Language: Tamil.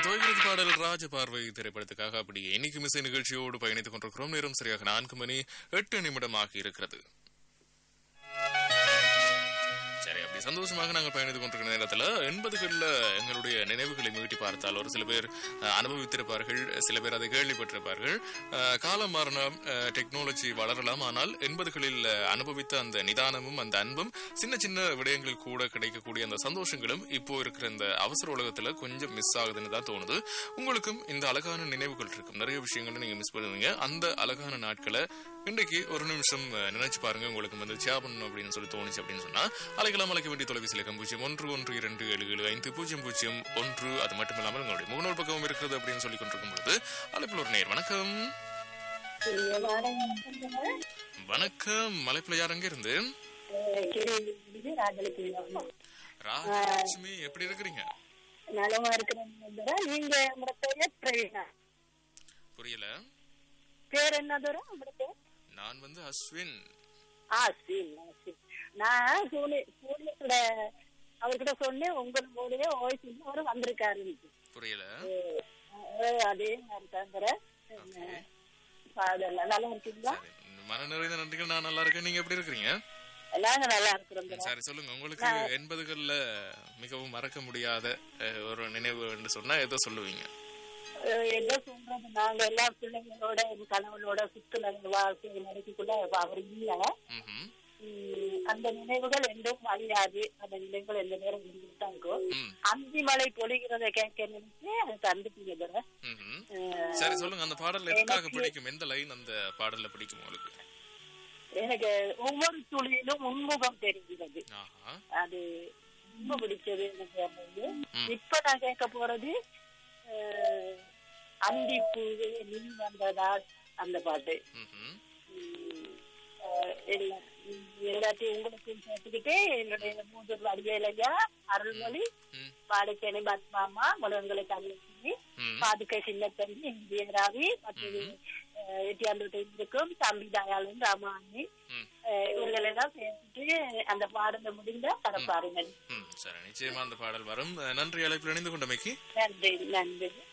துவகிறது பாடல் ராஜ பார்வை திரைப்படத்துக்காக அப்படி இன்னைக்கு மிசை நிகழ்ச்சியோடு பயணித்துக் கொண்டிருக்கிறோம் நேரம் சரியாக நான்கு மணி எட்டு நிமிடமாக இருக்கிறது சரி அப்படி சந்தோஷமாக நாங்கள் பயணித்துக் கொண்டிருக்கிற நேரத்தில் எண்பதுகளில் எங்களுடைய நினைவுகளை மீட்டி பார்த்தால் ஒரு சில பேர் அஹ், அனுபவித்திருப்பார்கள் சில பேர் அதை கேள்விப்பட்டிருப்பார்கள் அஹ், காலம் மாறலாம் டெக்னாலஜி வளரலாம் ஆனால் எண்பதுகளில் அனுபவித்த அந்த நிதானமும் அந்த அன்பும் சின்ன சின்ன விடயங்கள் கூட கிடைக்கக்கூடிய அந்த சந்தோஷங்களும் இப்போ இருக்கிற இந்த அவசர உலகத்துல கொஞ்சம் மிஸ் ஆகுதுன்னு தான் தோணுது உங்களுக்கும் இந்த அழகான நினைவுகள் இருக்கும் நிறைய விஷயங்களை நீங்க மிஸ் பண்ணுவீங்க அந்த அழகான நாட்களை இன்றைக்கு ஒரு நிமிஷம் அஹ், நினைச்சு பாருங்க உங்களுக்கு வந்து சியா பண்ணணும் அப்படின்னு சொல்லி தோணுச்சு அப்படின்னு சொன்னா அலைக்கலாம் அழைக்க வேண்டிய தொலைபேசி இலக்கம் பூஜ்ஜியம் ஒன்று ஒன்று இரண்டு ஏழு ஏழு ஐந்து பூஜ்ஜியம் பூஜ்ஜியம் ஒன்று அது மட்டும் இல்லாமல் உங்களுடைய முகநூல் பக்கமும் இருக்கிறது அப்படின்னு சொல்லி கொண்டிருக்கும் பொழுது அழைப்பில் ஒரு நேர் வணக்கம் வணக்கம் மலைப்புல யார் அங்க இருந்து ராஜலட்சுமி எப்படி இருக்கிறீங்க நலமா இருக்கிறேன் நீங்க உங்களோட பெயர் பிரவீனா புரியல பேர் என்ன தூரம் உங்களோட பேர் நான் வந்து அஸ்வின் ஆ சரி சரி நான் சூனி சூனியத்தோட அவர்கிட்ட சொன்னேன் உங்க மூலியே ஓய்ஸ் அவரு வந்திருக்காரு புரியல அதே மாதிரி தாங்கிற பாடல நல்லா இருக்கீங்களா சரி மன நிறைந்த நன்றிகள் நான் நல்லா இருக்கேன் நீங்க எப்படி இருக்கிறீங்க நாங்க நல்லா இருக்கிறோம் சரி சொல்லுங்க உங்களுக்கு எண்பதுகள்ல மிகவும் மறக்க முடியாத அஹ், ஒரு நினைவு என்று சொன்னா எதோ சொல்லுவீங்க எதோ சொல்றது நாங்க எல்லா பிள்ளைங்களோட என் கணவனோட சுற்றுலா வாழ்க்கை நடத்திக்குள்ள அவர் இல்ல ம்ஹும். உம், அந்த நினைவுகள் என்றும் அழியாது அந்த நினைவுகள் எந்த நேரம் இருந்துட்டு தான் இருக்கும் ம். அந்தி மழை பொழிகிறத கேட்க நினைச்சு அது தந்துட்டீங்க தர ம்ஹும். சரி சொல்லுங்க அந்த பாடல் எதுக்காக பிடிக்கும் எந்த லைன் அந்த பாடல்ல பிடிக்கும் உங்களுக்கு எனக்கு ஒவ்வொரு துளியிலும் உன்முகம் தெரிகிறது ஆஹா அது ரொம்ப பிடிச்சது எனக்கு வந்து இப்ப நான் கேட்க போறது அஹ், அந்தி பூவே நீ வந்ததால் அந்த பாட்டு ம்ஹும். உம், அஹ், எல்லா- உம், எல்லாத்தையும் உங்களுக்கும் சேர்த்துக்கிட்டு என்னுடைய மூன்று அடிவேலையா அருள்மொழி ம். பாடச்சேனை பத்மாமா முழங்களை தங்கச்சி ம். பாதுகை சின்னத்தம்பி இந்தியராவி மற்றும் எட்டியாந்தோட்டை இருக்கும் தம்பி தயாளன் ராமாணி ம். இவர்கள் எல்லாம் சேர்த்துட்டு அந்த பாடல முடிந்த பரப்பாருங்க ம் சரி நிச்சயமா அந்த பாடல் வரும் அஹ், நன்றி அழைப்பில் இணைந்து கொண்டமைக்கு நன்றி நன்றி